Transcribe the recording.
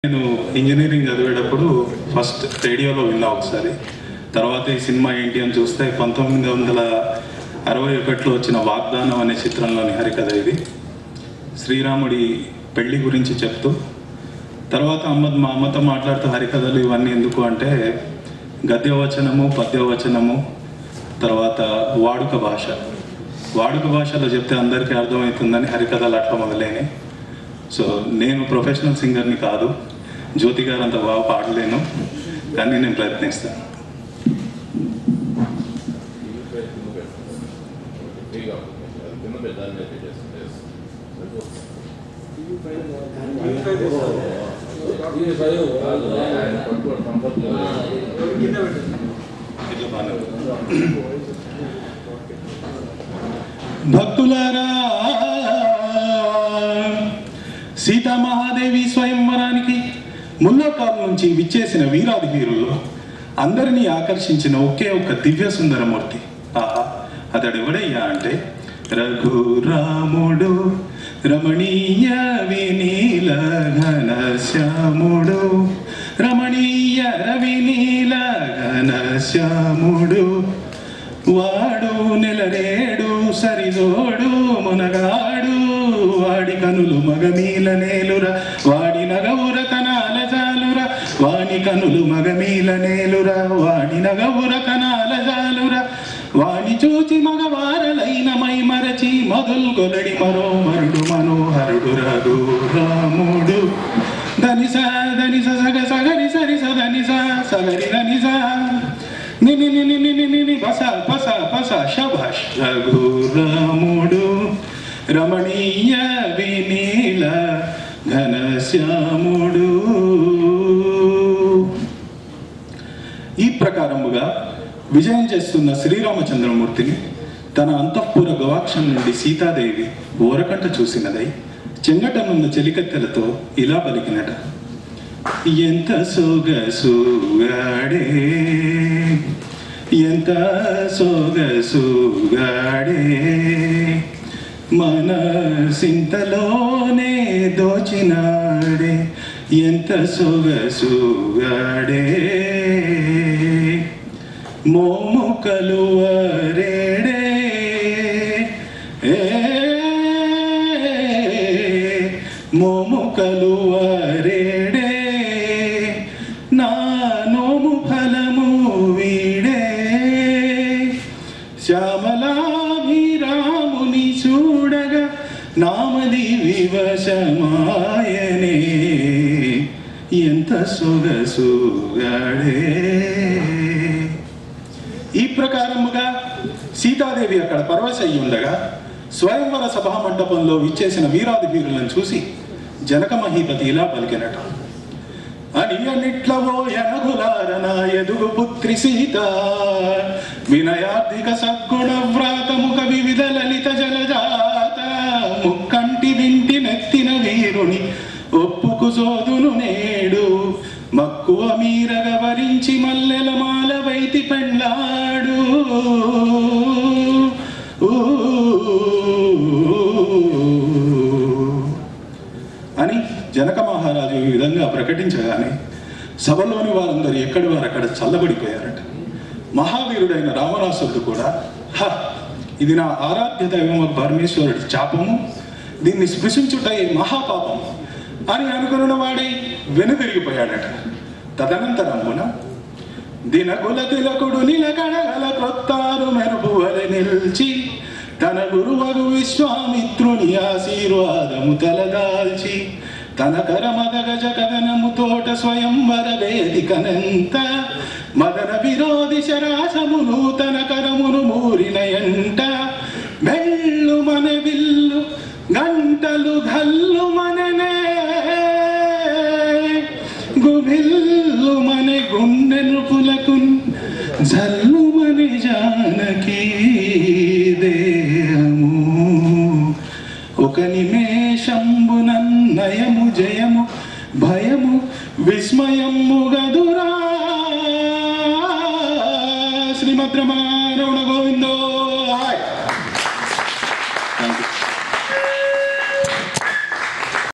నేను ఇంజనీరింగ్ చదివేటప్పుడు ఫస్ట్ రేడియోలో విన్నా ఒకసారి తర్వాత ఈ సినిమా ఏంటి అని చూస్తే పంతొమ్మిది వందల అరవై ఒకటిలో వచ్చిన వాగ్దానం అనే చిత్రంలోని హరికథ ఇది శ్రీరాముడి పెళ్లి గురించి చెప్తూ తర్వాత అమ్మ మా అమ్మతో మాట్లాడుతూ హరికథలు ఇవన్నీ ఎందుకు అంటే గద్యవచనము పద్యవచనము తర్వాత వాడుక భాష వాడుక భాషలో చెప్తే అందరికీ అర్థమవుతుందని హరికథలు అట్లా మొదలైనవి సో నేను ప్రొఫెషనల్ సింగర్ని కాదు జ్యోతి గారు అంత బాగా పాడలేను కానీ నేను ప్రయత్నిస్తాను ఇట్లా బాగానే ఉంది. భక్తులారా సీతామహాదేవి స్వయంవరానికి ముల్లోకాల నుంచి విచ్చేసిన వీరాది వీరుల్లో అందరినీ ఆకర్షించిన ఒకే ఒక్క దివ్య సుందరమూర్తి ఆహా అతడు ఎవడయ్యా అంటే రఘురాముడు రమణీయ వినీల ఘన శ్యాముడు రమణీయ రవినీల ఘన శ్యాముడు వాడు నెలరేడు సరిదోడు మునగాడు వాడి కనులు మగమీల నేలుర వాడి నగవుర కనాల జాలుర వాని కనులు మగమీల నేలుర వాడి నగవుర కనాల జాలుర వాని చూచి మగవారలైన మై మరచి మధుల్ కొలడి మరో మరుడు మనోహరుడు రఘు రాముడు ధనిస ధనిస సగ సగరి సరి సదనిస సగరి ధనిస నిని నిని నిని నిని బస బస బస శభాష్ రఘురాముడు రమణీయ వినీల ఘనశ్యాముడు ఈ ప్రకారముగా విజయం చేస్తున్న శ్రీరామచంద్రమూర్తిని తన అంతఃపుర గవాక్షం నుండి సీతాదేవి ఓరకంట చూసినదై చెంగటనున్న చెలికత్తెలతో ఇలా పలికినట ఎంత సొగసుగాడే ఎంత సొగసుగాడే మన సింతలోనే దోచినాడే ఎంత సొగసుగాడే మోము కలువరేడే ఏ మోము కలువరేడే నా నోము ఫలము వీడే శ్యామలాభిరాముని చూడగా నామది వివశమాయనే ఎంత సొగసుగాడే ఈ ప్రకారముగా సీతాదేవి అక్కడ పరవశయ్యి ఉండగా స్వయంవర సభా మండపంలో విచ్చేసిన వీరాది వీరులను చూసి జనక మహీపతి ఇలా పలికినట అని అనిట్లవో ఎనగులారన ఎదుగు పుత్రి సీత వినయార్థిక సద్గుణ వ్రాత ముఖ వివిధ లలిత జలజాత ముక్కంటి వింటి నెత్తిన వీరుని ఒప్పుకు సోదును నేడు మక్కువ మీరగ వరించి మల్లెల మాల వైతి పెళ్ళాడు ఊ. అని జనక మహారాజు ఈ విధంగా ప్రకటించగానే సభలోని వారందరూ ఎక్కడి వారు అక్కడ చల్లబడిపోయారట మహావీరుడైన రామరాసుడు కూడా హ ఇది నా ఆరాధ్య దైవం పరమేశ్వరుడి చాపము దీన్ని స్పృశించుటై మహాపాపం అని అనుకున్న వాడై వెనుదిరిగిపోయాడట తదనంతరమున దినకుల తిలకుడు నిలకడగల క్రొత్తారు మెరుపువలె నిల్చి తన గురువగు విశ్వామిత్రుని ఆశీర్వాదము తలదాల్చి తన కరమదగ జగదనము తోట స్వయంవర వేదికనంత మదన విరోధి శరాసము నూతన కరమును మూరిన ఎంట మెల్లు మన విల్లు గంటలు ఘల్లు మననే గుభిల్లు మన గుండెను పులకున్ జల్లు మన జానకి దేహము ఒక నిమేషంబునన్నయము జయము భయము విస్మయము గదురా